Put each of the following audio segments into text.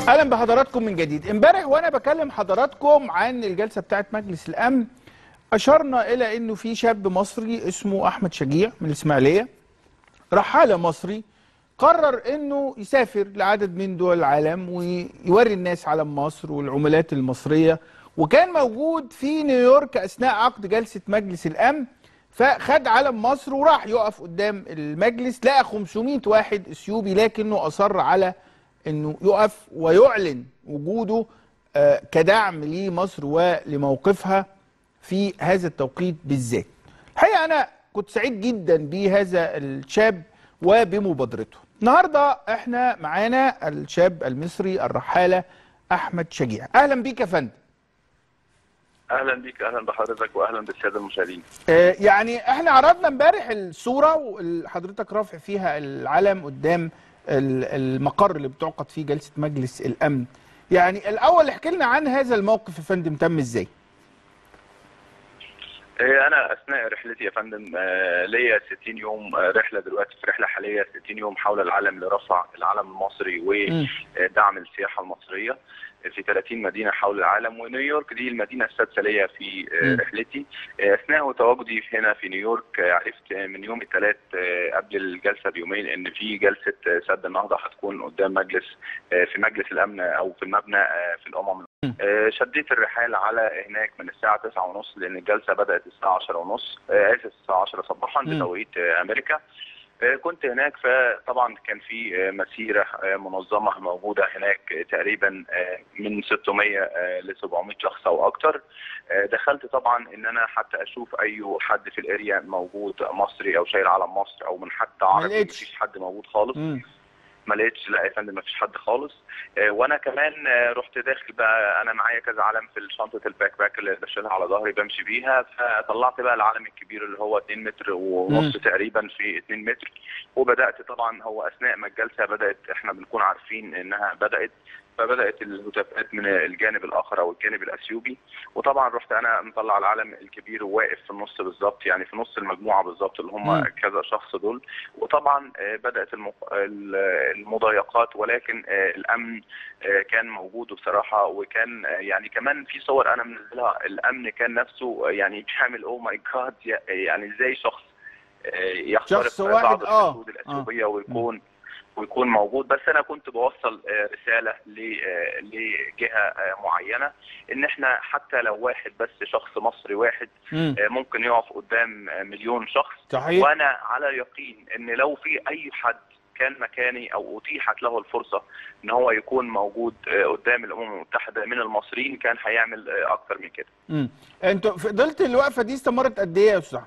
اهلا بحضراتكم من جديد امبارح وانا بكلم حضراتكم عن الجلسه بتاعه مجلس الامن اشرنا الى انه في شاب مصري اسمه احمد شجيع من الاسماعيليه رحاله مصري قرر انه يسافر لعدد من دول العالم ويوري الناس علم مصر والعملات المصريه وكان موجود في نيويورك اثناء عقد جلسه مجلس الامن فخد علم مصر وراح يقف قدام المجلس لقى 500 واحد اثيوبي لكنه اصر على انه يقف ويعلن وجوده آه، كدعم لمصر ولموقفها في هذا التوقيت بالذات. الحقيقه انا كنت سعيد جدا بهذا الشاب وبمبادرته. النهارده احنا معانا الشاب المصري الرحاله احمد شجيع. اهلا بيك يا فندم. اهلا بيك اهلا بحضرتك واهلا بالساده المشاهدين آه، يعني احنا عرضنا امبارح الصوره وحضرتك رافع فيها العلم قدام ال- المقر اللي بتعقد فيه جلسه مجلس الامن. يعني الاول احكي لنا عن هذا الموقف يا فندم تم ازاي؟ إيه، انا اثناء رحلتي يا فندم آه، ليا 60 يوم آه، رحله دلوقتي في رحله حاليه 60 يوم حول العالم لرفع العلم المصري مم. ودعم السياحه المصريه في 30 مدينه حول العالم ونيويورك دي المدينه السادسه ليا في آه، مم. رحلتي آه، اثناء تواجدي هنا في نيويورك آه، عرفت من يوم الثلاث قبل الجلسه بيومين ان في جلسه آه، سد النهضه هتكون قدام مجلس آه، في مجلس الامن او في المبنى آه، في الامم آه، شديت الرحال على هناك من الساعة 9:30 لأن الجلسة بدأت الساعة 10:30 آه، آسف الساعة 10 صباحا مم. بتوقيت آه، أمريكا آه، كنت هناك فطبعا كان في آه، مسيرة آه، منظمة موجودة هناك آه، تقريبا آه، من 600 آه، ل 700 شخص أو أكتر آه، دخلت طبعا إن أنا حتى أشوف أي حد في الأريا موجود مصري أو شايل علم مصر أو من حتى عربي لقيتش. مفيش حد موجود خالص مم. ما لقيتش لا يا فندم ما فيش حد خالص آه، وانا كمان آه، رحت داخل بقى انا معايا كذا علم في شنطه الباك باك اللي بشيلها على ظهري بمشي بيها فطلعت بقى العلم الكبير اللي هو 2 متر ونص مم. تقريبا في 2 متر وبدات طبعا هو اثناء ما الجلسه بدات احنا بنكون عارفين انها بدات فبدات الهتافات من الجانب الاخر او الجانب الاثيوبي وطبعا رحت انا مطلع العلم الكبير وواقف في النص بالظبط يعني في نص المجموعه بالظبط اللي هم مم. كذا شخص دول وطبعا آه، بدات المق... ال- المضايقات ولكن آه، الامن آه، كان موجود بصراحه وكان آه، يعني كمان في صور انا منزلها الامن كان نفسه آه، يعني بيعمل او ماي جاد يعني ازاي شخص آه، يخترق شخص واحد، بعض آه، الحدود الاثيوبيه ويكون ويكون موجود بس انا كنت بوصل آه، رساله ل- آه، لجهه آه، معينه ان احنا حتى لو واحد بس شخص مصري واحد مم. آه، ممكن يقف قدام آه، مليون شخص صحيح وانا على يقين ان لو في اي حد كان مكاني او اتيحت له الفرصه ان هو يكون موجود آه، قدام الامم المتحده من المصريين كان هيعمل آه، اكتر من كده مم. انتوا فضلت الوقفه دي استمرت قد ايه يا استاذ أحمد؟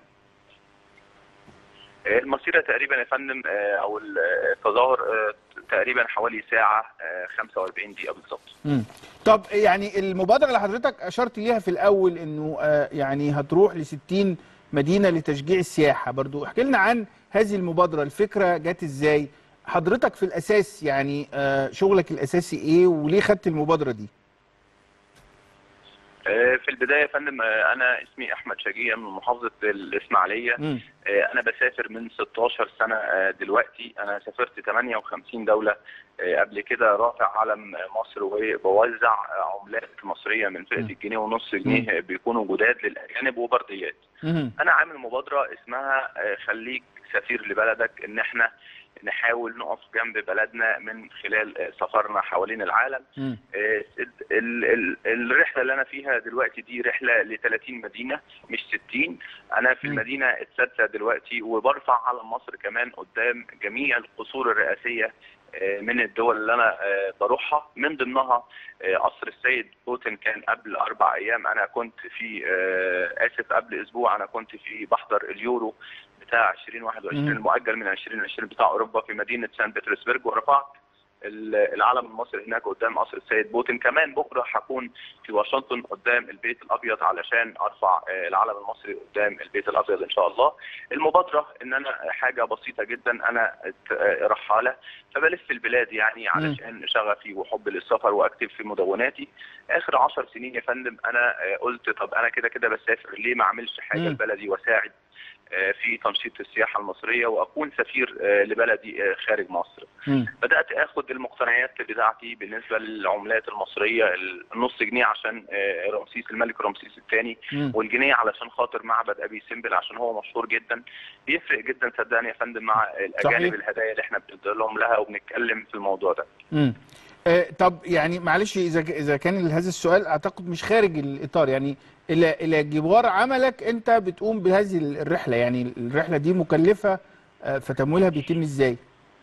آه، المسيره تقريبا يا فندم آه، او التظاهر آه، تقريبا حوالي ساعه آه، 45 دقيقه بالظبط مم. طب يعني المبادره اللي حضرتك اشرت ليها في الاول انه آه، يعني هتروح ل 60 مدينه لتشجيع السياحه برضو احكي لنا عن هذه المبادره الفكره جت ازاي حضرتك في الاساس يعني آه، شغلك الاساسي ايه وليه خدت المبادره دي آه، في البدايه يا فندم آه، انا اسمي احمد شجيع من محافظه الاسماعيليه مم. آه، انا بسافر من 16 سنه آه، دلوقتي انا سافرت 58 دوله آه، قبل كده رافع علم مصر وبوزع آه، عملات مصريه من فئه مم. الجنيه ونص جنيه آه، بيكونوا جداد للاجانب وبرديات مم. انا عامل مبادره اسمها آه، خليك سفير لبلدك ان احنا نحاول نقف جنب بلدنا من خلال آه، سفرنا حوالين العالم مم. آه، ال- ال- الرحله اللي انا فيها دلوقتي دي رحله ل 30 مدينه مش 60 انا في مم. المدينه السادسه دلوقتي وبرفع علم مصر كمان قدام جميع القصور الرئاسيه آه، من الدول اللي انا آه، بروحها من ضمنها آه، قصر السيد بوتين كان قبل اربع ايام انا كنت في آه، اسف قبل اسبوع انا كنت في بحضر اليورو بتاع 2021 مم. المؤجل من 2020 بتاع اوروبا في مدينه سان بطرسبرج ورفعت ال- العلم المصري هناك قدام قصر السيد بوتين كمان بكره هكون في واشنطن قدام البيت الابيض علشان ارفع آه، العلم المصري قدام البيت الابيض ان شاء الله المبادره ان انا حاجه بسيطه جدا انا ات- آه، رحاله فبلف البلاد يعني علشان شغفي وحب للسفر واكتب في مدوناتي اخر عشر سنين يا فندم انا آه، قلت طب انا كده كده بسافر ليه ما اعملش حاجه مم. لبلدي واساعد آه، في تنشيط السياحه المصريه واكون سفير آه، لبلدي آه، خارج مصر. مم. بدات اخد المقتنيات بتاعتي بالنسبه للعملات المصريه النص جنيه عشان آه، رمسيس الملك رمسيس الثاني مم. والجنيه علشان خاطر معبد ابي سمبل عشان هو مشهور جدا بيفرق جدا صدقني يا فندم مع الاجانب صحيح. الهدايا اللي احنا بندي لهم لها وبنتكلم في الموضوع ده. مم. آه، طب يعني معلش اذا اذا كان هذا السؤال اعتقد مش خارج الاطار يعني الى الى جوار عملك انت بتقوم بهذه الرحله يعني الرحله دي مكلفه آه، فتمويلها بيتم ازاي؟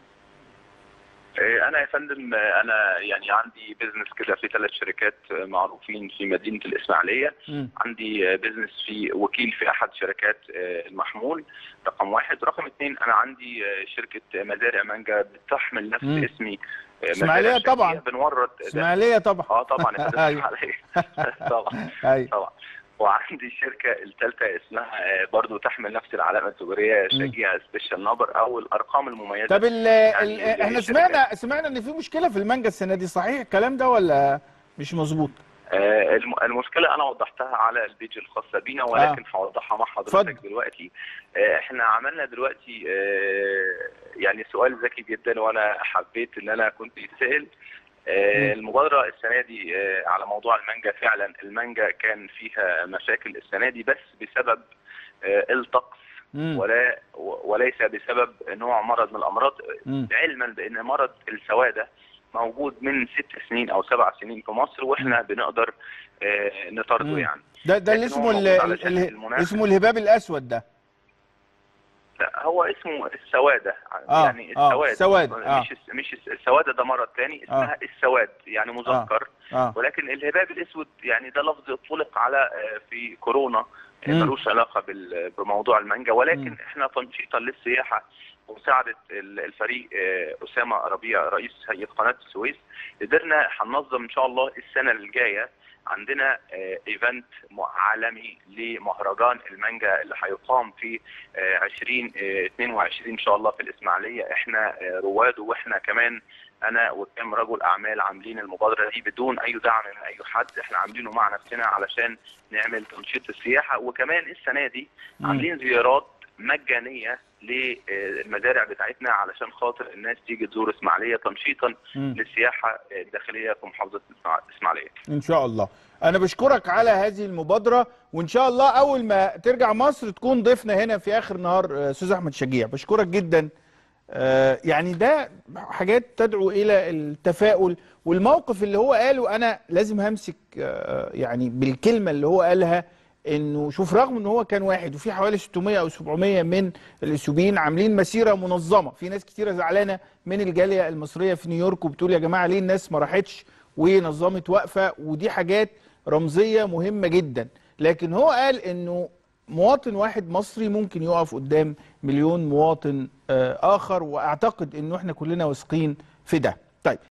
آه، انا يا فندم آه، انا يعني عندي بيزنس كده في ثلاث شركات آه، معروفين في مدينه الاسماعيليه مم. عندي آه، بيزنس في وكيل في احد شركات آه، المحمول رقم واحد رقم اثنين انا عندي آه، شركه مزارع مانجا بتحمل نفس مم. اسمي آه، إسماعيلية مزارع طبعاً. شرقية. بنورد اسماعيليه طبعا اه طبعا يا فندم أيوة. عليه طبعا ايوه طبعا وعندي الشركه الثالثه اسمها آه، برضو تحمل نفس العلامه التجاريه مم. شجيع سبيشال نمبر او الارقام المميزه طب ال ال يعني احنا الشركات- سمعنا سمعنا ان في مشكله في المانجا السنه دي صحيح الكلام ده ولا مش مظبوط؟ آه، الم- المشكله انا وضحتها على البيج الخاصه بينا ولكن هوضحها مع حضرتك اتفضل. دلوقتي آه، احنا عملنا دلوقتي آه، يعني سؤال ذكي جدا وانا حبيت ان انا كنت يتسال آه، مم. المبادره السنه دي آه، على موضوع المانجا فعلا المانجا كان فيها مشاكل السنه دي بس بسبب آه، الطقس مم. ولا وليس بسبب نوع مرض من الامراض مم. علما بان مرض السواده موجود من ست سنين او سبع سنين في مصر واحنا بنقدر آه، نطارده مم. يعني ده ده اللي لكن اسمه هو ال- موجود ال- علشان ال- المناخ. اسمه الهباب الاسود ده لا هو اسمه السواده آه، يعني آه، السواد السواد، آه. مش الس- مش الس- السواده ده مرض تاني اسمها السواد يعني مذكر اه ولكن الهباب الاسود يعني ده لفظ اطلق على آه، في كورونا آه، مم. ملوش علاقه بال- بموضوع المانجا ولكن مم. احنا تنشيطا للسياحه ومساعده ال- الفريق آه، اسامه ربيع رئيس هيئه قناه السويس قدرنا هننظم ان شاء الله السنه الجايه عندنا آه، ايفنت م- عالمي لمهرجان المانجا اللي هيقام في آه، 20 آه، 22 ان شاء الله في الاسماعيليه احنا آه، رواد واحنا كمان انا وكام رجل اعمال عاملين المبادره دي بدون اي دعم من اي حد احنا عاملينه مع نفسنا علشان نعمل تنشيط السياحه وكمان السنه دي مم. عاملين زيارات مجانيه للمزارع بتاعتنا علشان خاطر الناس تيجي تزور اسماعيليه تنشيطا مم. للسياحه الداخليه في محافظه اسماعيليه. ان شاء الله انا بشكرك على هذه المبادره وان شاء الله اول ما ترجع مصر تكون ضيفنا هنا في اخر نهار آه، استاذ احمد شجيع بشكرك جدا آه، يعني ده حاجات تدعو الى التفاؤل والموقف اللي هو قاله انا لازم همسك آه، يعني بالكلمه اللي هو قالها انه شوف رغم ان هو كان واحد وفي حوالي 600 او 700 من الاثيوبيين عاملين مسيره منظمه في ناس كتيره زعلانه من الجاليه المصريه في نيويورك وبتقول يا جماعه ليه الناس ما راحتش ونظمت وقفه ودي حاجات رمزيه مهمه جدا لكن هو قال انه مواطن واحد مصري ممكن يقف قدام مليون مواطن آه، اخر واعتقد انه احنا كلنا واثقين في ده طيب